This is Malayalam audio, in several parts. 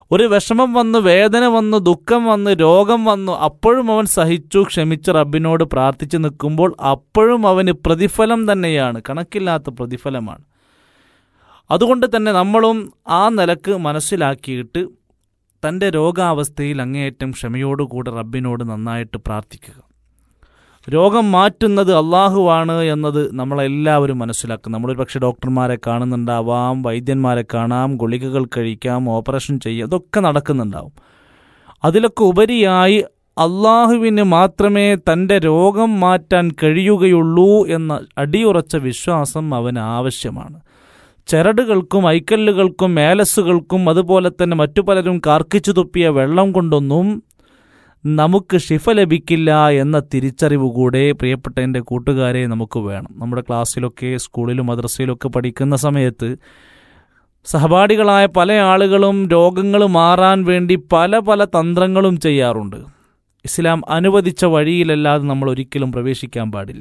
ഒരു വിഷമം വന്നു വേദന വന്നു ദുഃഖം വന്നു രോഗം വന്നു അപ്പോഴും അവൻ സഹിച്ചു ക്ഷമിച്ച് റബ്ബിനോട് പ്രാർത്ഥിച്ചു നിൽക്കുമ്പോൾ അപ്പോഴും അവന് പ്രതിഫലം തന്നെയാണ് കണക്കില്ലാത്ത പ്രതിഫലമാണ് അതുകൊണ്ട് തന്നെ നമ്മളും ആ നിലക്ക് മനസ്സിലാക്കിയിട്ട് തൻ്റെ രോഗാവസ്ഥയിൽ അങ്ങേയറ്റം ക്ഷമയോടുകൂടെ റബ്ബിനോട് നന്നായിട്ട് പ്രാർത്ഥിക്കുക രോഗം മാറ്റുന്നത് അള്ളാഹുവാണ് എന്നത് നമ്മളെല്ലാവരും മനസ്സിലാക്കും നമ്മളൊരു പക്ഷേ ഡോക്ടർമാരെ കാണുന്നുണ്ടാവാം വൈദ്യന്മാരെ കാണാം ഗുളികകൾ കഴിക്കാം ഓപ്പറേഷൻ ചെയ്യാം ഇതൊക്കെ നടക്കുന്നുണ്ടാവും അതിലൊക്കെ ഉപരിയായി അള്ളാഹുവിന് മാത്രമേ തൻ്റെ രോഗം മാറ്റാൻ കഴിയുകയുള്ളൂ എന്ന അടിയുറച്ച വിശ്വാസം അവന് ആവശ്യമാണ് ചരടുകൾക്കും ഐക്കല്ലുകൾക്കും മേലസുകൾക്കും അതുപോലെ തന്നെ മറ്റു പലരും കാർക്കിച്ചു തുപ്പിയ വെള്ളം കൊണ്ടൊന്നും നമുക്ക് ഷിഫ ലഭിക്കില്ല എന്ന തിരിച്ചറിവ് കൂടെ പ്രിയപ്പെട്ട എൻ്റെ കൂട്ടുകാരെ നമുക്ക് വേണം നമ്മുടെ ക്ലാസ്സിലൊക്കെ സ്കൂളിലും മദ്രസയിലൊക്കെ പഠിക്കുന്ന സമയത്ത് സഹപാഠികളായ പല ആളുകളും രോഗങ്ങൾ മാറാൻ വേണ്ടി പല പല തന്ത്രങ്ങളും ചെയ്യാറുണ്ട് ഇസ്ലാം അനുവദിച്ച വഴിയിലല്ലാതെ നമ്മൾ ഒരിക്കലും പ്രവേശിക്കാൻ പാടില്ല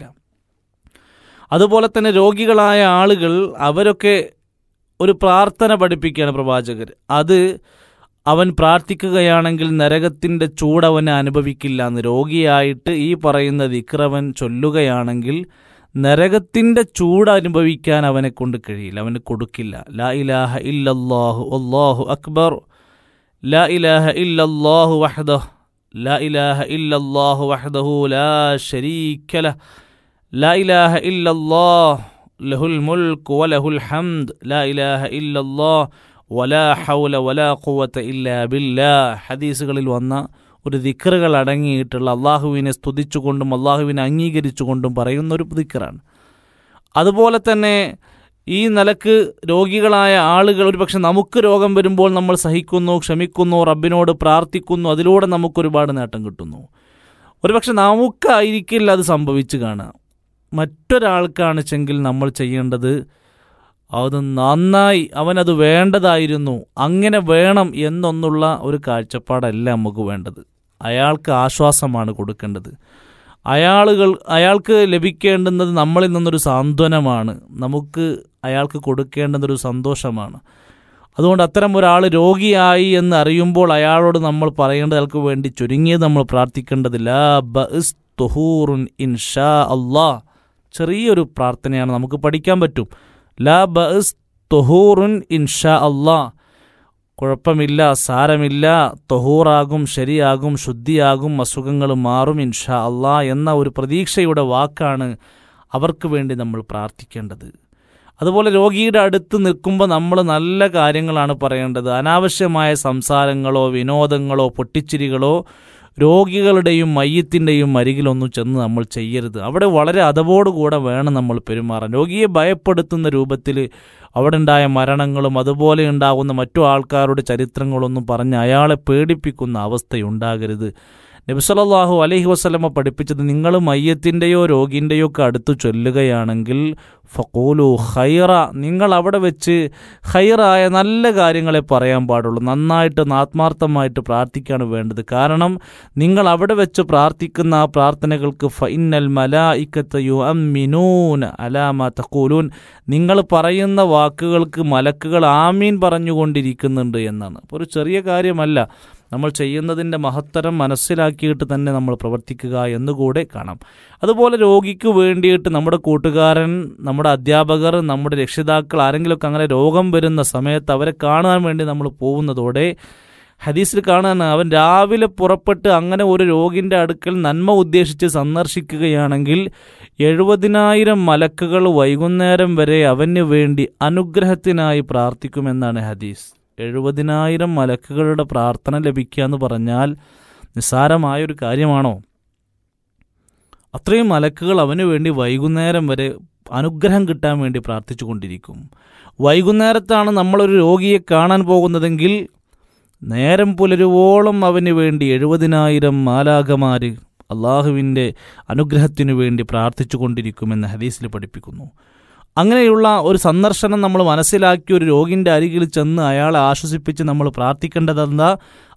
അതുപോലെ തന്നെ രോഗികളായ ആളുകൾ അവരൊക്കെ ഒരു പ്രാർത്ഥന പഠിപ്പിക്കുകയാണ് പ്രവാചകർ അത് അവൻ പ്രാർത്ഥിക്കുകയാണെങ്കിൽ നരകത്തിൻ്റെ ചൂട് അവനെ അനുഭവിക്കില്ല എന്ന് രോഗിയായിട്ട് ഈ പറയുന്ന ദിക്റവൻ ചൊല്ലുകയാണെങ്കിൽ നരകത്തിൻ്റെ ചൂട് അനുഭവിക്കാൻ അവനെ കൊണ്ട് കഴിയില്ല അവന് കൊടുക്കില്ല ലാ ഇലാഹ ഇല്ലല്ലാഹു അല്ലാഹു അക്ബർ ലാ ഇലാഹ ഇല്ലല്ലാഹു വഹ്ദഹ് ലാ ഇലാഹ ഇല്ലല്ലാഹു വഹ്ദഹു ലാ ശരീക ലഹ് ലാ ഇലാഹ ഇല്ലല്ലാഹ് ലഹുൽ മുൽക്ക് വലഹുൽ ഹംദ് ലാ ഇലാഹ ഇല്ലല്ലാഹ് വലാ ഹൗല വലാ ഖുവത ഇല്ലാ ബില്ലാ ഹദീസുകളിൽ വന്ന ഒരു ദിക്കറുകൾ അടങ്ങിയിട്ടുള്ള അള്ളാഹുവിനെ സ്തുതിച്ചുകൊണ്ടും അള്ളാഹുവിനെ അംഗീകരിച്ചുകൊണ്ടും പറയുന്ന ഒരു ദിക്കറാണ് അതുപോലെ തന്നെ ഈ നിലക്ക് രോഗികളായ ആളുകൾ ഒരുപക്ഷെ നമുക്ക് രോഗം വരുമ്പോൾ നമ്മൾ സഹിക്കുന്നു ക്ഷമിക്കുന്നു റബ്ബിനോട് പ്രാർത്ഥിക്കുന്നു അതിലൂടെ നമുക്കൊരുപാട് നേട്ടം കിട്ടുന്നു ഒരുപക്ഷെ നമുക്കായിരിക്കില്ല അത് സംഭവിച്ചു കാണുക മറ്റൊരാൾക്കാണെച്ചെങ്കിൽ നമ്മൾ ചെയ്യേണ്ടത് അത് നന്നായി അവനത് വേണ്ടതായിരുന്നു അങ്ങനെ വേണം എന്നൊന്നുള്ള ഒരു കാഴ്ചപ്പാടല്ല നമുക്ക് വേണ്ടത് അയാൾക്ക് ആശ്വാസമാണ് കൊടുക്കേണ്ടത് അയാളുകൾ അയാൾക്ക് ലഭിക്കേണ്ടുന്നത് നമ്മളിൽ നിന്നൊരു സാന്ത്വനമാണ് നമുക്ക് അയാൾക്ക് കൊടുക്കേണ്ടുന്നൊരു സന്തോഷമാണ് അതുകൊണ്ട് അത്തരം ഒരാൾ രോഗിയായി എന്ന് അറിയുമ്പോൾ അയാളോട് നമ്മൾ പറയേണ്ടത് അയാൾക്ക് വേണ്ടി ചുരുങ്ങിയത് നമ്മൾ പ്രാർത്ഥിക്കേണ്ടത് ലാ ബഇസ് തുഹൂറുൻ ഇൻഷാ അള്ളാ ചെറിയൊരു പ്രാർത്ഥനയാണ് നമുക്ക് പഠിക്കാൻ പറ്റും ലാ ബഇസ് തുഹൂറുൻ ഇൻഷാ അള്ളാ കുഴപ്പമില്ല സാരമില്ല തൊഹൂറാകും ശരിയാകും ശുദ്ധിയാകും അസുഖങ്ങൾ മാറും ഇൻഷാ അള്ളാ എന്ന ഒരു പ്രതീക്ഷയുടെ വാക്കാണ് അവർക്ക് വേണ്ടി നമ്മൾ പ്രാർത്ഥിക്കേണ്ടത് അതുപോലെ രോഗിയുടെ അടുത്ത് നിൽക്കുമ്പോൾ നമ്മൾ നല്ല കാര്യങ്ങളാണ് പറയേണ്ടത് അനാവശ്യമായ സംസാരങ്ങളോ വിനോദങ്ങളോ പൊട്ടിച്ചിരികളോ രോഗികളുടെയും മയ്യത്തിൻ്റെയും അരികിലൊന്നും ചെന്ന് നമ്മൾ ചെയ്യരുത് അവിടെ വളരെ അതവോടുകൂടെ വേണം നമ്മൾ പെരുമാറാൻ രോഗിയെ ഭയപ്പെടുത്തുന്ന രൂപത്തിൽ അവിടെ ഉണ്ടായ മരണങ്ങളും അതുപോലെ ഉണ്ടാകുന്ന മറ്റു ആൾക്കാരുടെ ചരിത്രങ്ങളൊന്നും പറഞ്ഞ് അയാളെ പേടിപ്പിക്കുന്ന അവസ്ഥയുണ്ടാകരുത് നബിസലല്ലാഹു അലഹി വസ്ലമ പഠിപ്പിച്ചത് നിങ്ങൾ മയ്യത്തിൻ്റെയോ രോഗിൻ്റെയോ ഒക്കെ അടുത്ത് ചൊല്ലുകയാണെങ്കിൽ ഫക്കൂലു ഹൈറ നിങ്ങൾ അവിടെ വെച്ച് ഹൈറായ നല്ല കാര്യങ്ങളെ പറയാൻ പാടുള്ളൂ നന്നായിട്ട് ആത്മാർത്ഥമായിട്ട് പ്രാർത്ഥിക്കുകയാണ് വേണ്ടത് കാരണം നിങ്ങൾ അവിടെ വെച്ച് പ്രാർത്ഥിക്കുന്ന ആ പ്രാർത്ഥനകൾക്ക് ഫൈനൽ മലായിക്കത്തയു അമ്മിനൂൻ അലാമ തക്കൂലൂൻ നിങ്ങൾ പറയുന്ന വാക്കുകൾക്ക് മലക്കുകൾ ആമീൻ പറഞ്ഞുകൊണ്ടിരിക്കുന്നുണ്ട് എന്നാണ് അപ്പോൾ ഒരു ചെറിയ കാര്യമല്ല നമ്മൾ ചെയ്യുന്നതിൻ്റെ മഹത്തരം മനസ്സിലാക്കിയിട്ട് തന്നെ നമ്മൾ പ്രവർത്തിക്കുക എന്നുകൂടെ കാണാം അതുപോലെ രോഗിക്ക് വേണ്ടിയിട്ട് നമ്മുടെ കൂട്ടുകാരൻ നമ്മുടെ അധ്യാപകർ നമ്മുടെ രക്ഷിതാക്കൾ ആരെങ്കിലുമൊക്കെ അങ്ങനെ രോഗം വരുന്ന സമയത്ത് അവരെ കാണാൻ വേണ്ടി നമ്മൾ പോകുന്നതോടെ ഹദീസിൽ കാണാൻ അവൻ രാവിലെ പുറപ്പെട്ട് അങ്ങനെ ഒരു രോഗിൻ്റെ അടുക്കൽ നന്മ ഉദ്ദേശിച്ച് സന്ദർശിക്കുകയാണെങ്കിൽ എഴുപതിനായിരം മലക്കുകൾ വൈകുന്നേരം വരെ അവന് വേണ്ടി അനുഗ്രഹത്തിനായി പ്രാർത്ഥിക്കുമെന്നാണ് ഹദീസ് എഴുപതിനായിരം മലക്കുകളുടെ പ്രാർത്ഥന ലഭിക്കുക എന്ന് പറഞ്ഞാൽ നിസ്സാരമായൊരു കാര്യമാണോ അത്രയും മലക്കുകൾ അവന് വേണ്ടി വൈകുന്നേരം വരെ അനുഗ്രഹം കിട്ടാൻ വേണ്ടി പ്രാർത്ഥിച്ചു കൊണ്ടിരിക്കും വൈകുന്നേരത്താണ് നമ്മളൊരു രോഗിയെ കാണാൻ പോകുന്നതെങ്കിൽ നേരം പുലരുവോളം അവന് വേണ്ടി എഴുപതിനായിരം മാലാകമാര് അള്ളാഹുവിൻ്റെ അനുഗ്രഹത്തിനു വേണ്ടി പ്രാർത്ഥിച്ചു കൊണ്ടിരിക്കുമെന്ന് ഹദീസിൽ പഠിപ്പിക്കുന്നു അങ്ങനെയുള്ള ഒരു സന്ദർശനം നമ്മൾ മനസ്സിലാക്കി ഒരു രോഗിൻ്റെ അരികിൽ ചെന്ന് അയാളെ ആശ്വസിപ്പിച്ച് നമ്മൾ പ്രാർത്ഥിക്കേണ്ടതെന്താ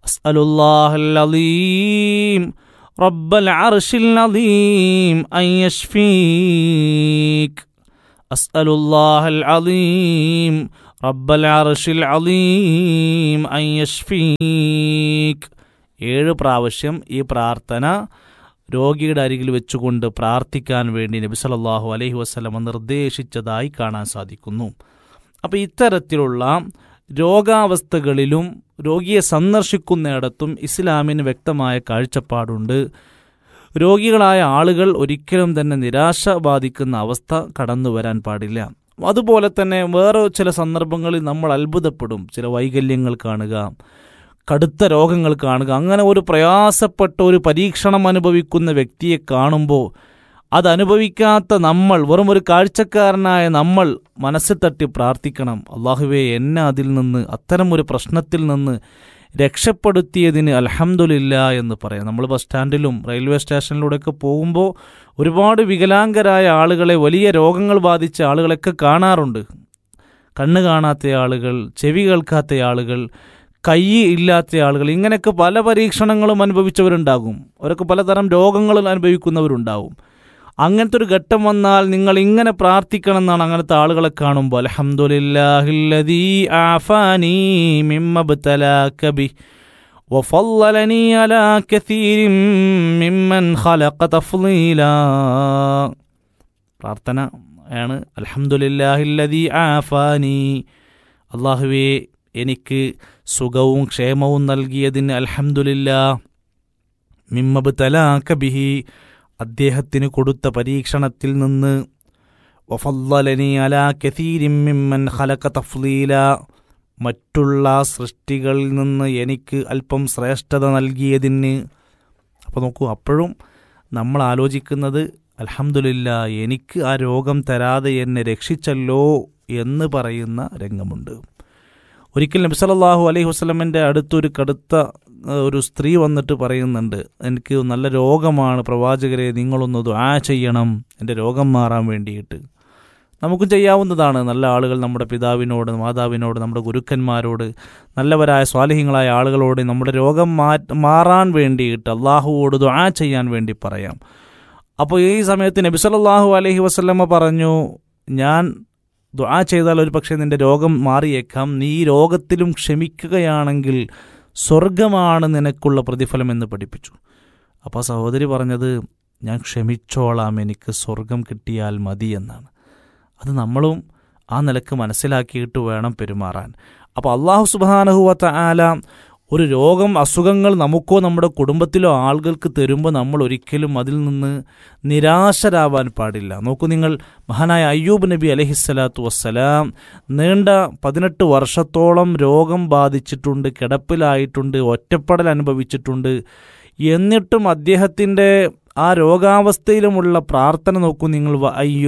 അസ്അലുല്ലാഹല്ലീം റബ്ബൽ അർഷിൽ അലീം അയ്യഷ്ഫീക് അസ്അലുല്ലാഹൽ അലീം റബ്ബൽ അർഷിൽ അലീം അൻ യശ്ഫീക് ഏഴ് പ്രാവശ്യം ഈ പ്രാർത്ഥന രോഗിയുടെ അരികിൽ വെച്ചുകൊണ്ട് പ്രാർത്ഥിക്കാൻ വേണ്ടി നബി സല്ലല്ലാഹു അലൈഹി വസല്ലമ നിർദ്ദേശിച്ചതായി കാണാൻ സാധിക്കുന്നു അപ്പോൾ ഇത്തരത്തിലുള്ള രോഗാവസ്ഥകളിലും രോഗിയെ സന്ദർശിക്കുന്നിടത്തും ഇസ്ലാമിന് വ്യക്തമായ കാഴ്ചപ്പാടുണ്ട് രോഗികളായ ആളുകൾ ഒരിക്കലും തന്നെ നിരാശ ബാധിക്കുന്ന അവസ്ഥ കടന്നു വരാൻ പാടില്ല അതുപോലെ തന്നെ വേറെ ചില സന്ദർഭങ്ങളിൽ നമ്മൾ അത്ഭുതപ്പെടും ചില വൈകല്യങ്ങൾ കാണുക കടുത്ത രോഗങ്ങൾ കാണുക അങ്ങനെ ഒരു പ്രയാസപ്പെട്ട ഒരു പരീക്ഷണം അനുഭവിക്കുന്ന വ്യക്തിയെ കാണുമ്പോൾ അതനുഭവിക്കാത്ത നമ്മൾ വെറും ഒരു കാഴ്ചക്കാരനായ നമ്മൾ മനസ്സിൽ തട്ടി പ്രാർത്ഥിക്കണം അള്ളാഹുവെ എന്നെ അതിൽ നിന്ന് അത്തരം ഒരു പ്രശ്നത്തിൽ നിന്ന് രക്ഷപ്പെടുത്തിയതിന് അലഹമുല്ല എന്ന് പറയാം നമ്മൾ ബസ് സ്റ്റാൻഡിലും റെയിൽവേ സ്റ്റേഷനിലൂടെയൊക്കെ പോകുമ്പോൾ ഒരുപാട് വികലാംഗരായ ആളുകളെ വലിയ രോഗങ്ങൾ ബാധിച്ച ആളുകളൊക്കെ കാണാറുണ്ട് കണ്ണ് കാണാത്ത ആളുകൾ ചെവി കേൾക്കാത്ത ആളുകൾ കൈ ഇല്ലാത്ത ആളുകൾ ഇങ്ങനെയൊക്കെ പല പരീക്ഷണങ്ങളും അനുഭവിച്ചവരുണ്ടാകും അവരൊക്കെ പലതരം രോഗങ്ങൾ അനുഭവിക്കുന്നവരുണ്ടാവും അങ്ങനത്തെ ഒരു ഘട്ടം വന്നാൽ നിങ്ങൾ ഇങ്ങനെ പ്രാർത്ഥിക്കണം എന്നാണ് അങ്ങനത്തെ ആളുകളെ കാണുമ്പോൾ അലഹമുല്ലാഹില്ലദീ ആഫാനി മിമ്മബ്തലാക ബി وفضلني على كثير ممن خلق تفضيلا പ്രാർത്ഥന ആണ് അൽഹംദുലില്ലാഹില്ലദീ ആഫാനി അള്ളാഹുവേ എനിക്ക് സുഖവും ക്ഷേമവും നൽകിയതിന് അൽഹംദുലില്ലാ മിമ്മബ് തലാക്ക ബിഹി അദ്ദേഹത്തിന് കൊടുത്ത പരീക്ഷണത്തിൽ നിന്ന് വഫല്ലനി അലാ കഥീരിം മിമ്മൻ ഖലക തഫ്ലീല മറ്റുള്ള സൃഷ്ടികളിൽ നിന്ന് എനിക്ക് അല്പം ശ്രേഷ്ഠത നൽകിയതിന് അപ്പോൾ നോക്കൂ അപ്പോഴും നമ്മൾ ആലോചിക്കുന്നത് അലഹമുല്ല എനിക്ക് ആ രോഗം തരാതെ എന്നെ രക്ഷിച്ചല്ലോ എന്ന് പറയുന്ന രംഗമുണ്ട് ഒരിക്കൽ നബി സല്ലല്ലാഹു അലൈഹി വസ്ലമിൻ്റെ അടുത്തൊരു കടുത്ത ഏഹ്, ഒരു സ്ത്രീ വന്നിട്ട് പറയുന്നുണ്ട് എനിക്ക് നല്ല രോഗമാണ് പ്രവാചകരെ നിങ്ങളൊന്ന് ദുആ ചെയ്യണം എൻ്റെ രോഗം മാറാൻ വേണ്ടിയിട്ട് നമുക്കും ചെയ്യാവുന്നതാണ് നല്ല ആളുകൾ നമ്മുടെ പിതാവിനോട് മാതാവിനോട് നമ്മുടെ ഗുരുക്കന്മാരോട് നല്ലവരായ സ്വാലിഹ്യങ്ങളായ ആളുകളോട് നമ്മുടെ രോഗം മാ മാറാൻ വേണ്ടിയിട്ട് അള്ളാഹുവോട് ദുആ ചെയ്യാൻ വേണ്ടി പറയാം അപ്പോൾ ഈ സമയത്ത് നബി സല്ലല്ലാഹു അലൈഹി വസല്ലമ പറഞ്ഞു ഞാൻ ദുആ ചെയ്താൽ ഒരു പക്ഷേ നിന്റെ രോഗം മാറിയേക്കാം നീ ഈ രോഗത്തിലും ക്ഷമിക്കുകയാണെങ്കിൽ സ്വർഗമാണ് നിനക്കുള്ള പ്രതിഫലം എന്ന് പഠിപ്പിച്ചു അപ്പോൾ സഹോദരി പറഞ്ഞത് ഞാൻ ക്ഷമിച്ചോളാം എനിക്ക് സ്വർഗം കിട്ടിയാൽ മതി എന്നാണ് അത് നമ്മളും ആ നിലക്ക് മനസ്സിലാക്കിയിട്ട് വേണം പെരുമാറാൻ അപ്പോൾ അള്ളാഹു സുബാനഹുവത്ത ആല ഒരു രോഗം അസുഖങ്ങൾ നമുക്കോ നമ്മുടെ കുടുംബത്തിലോ ആളുകൾക്ക് തരുമ്പോൾ നമ്മൾ ഒരിക്കലും അതിൽ നിന്ന് നിരാശരാവാൻ പാടില്ല നോക്കൂ നിങ്ങൾ മഹാനായ അയ്യൂബ് നബി അലഹിസ്സലാത്തു വസ്സലാം നീണ്ട പതിനെട്ട് വർഷത്തോളം രോഗം ബാധിച്ചിട്ടുണ്ട് കിടപ്പിലായിട്ടുണ്ട് ഒറ്റപ്പെടൽ അനുഭവിച്ചിട്ടുണ്ട് എന്നിട്ടും അദ്ദേഹത്തിൻ്റെ ആ രോഗാവസ്ഥയിലുമുള്ള പ്രാർത്ഥന നോക്കൂ നിങ്ങൾ വ- അയ്യോ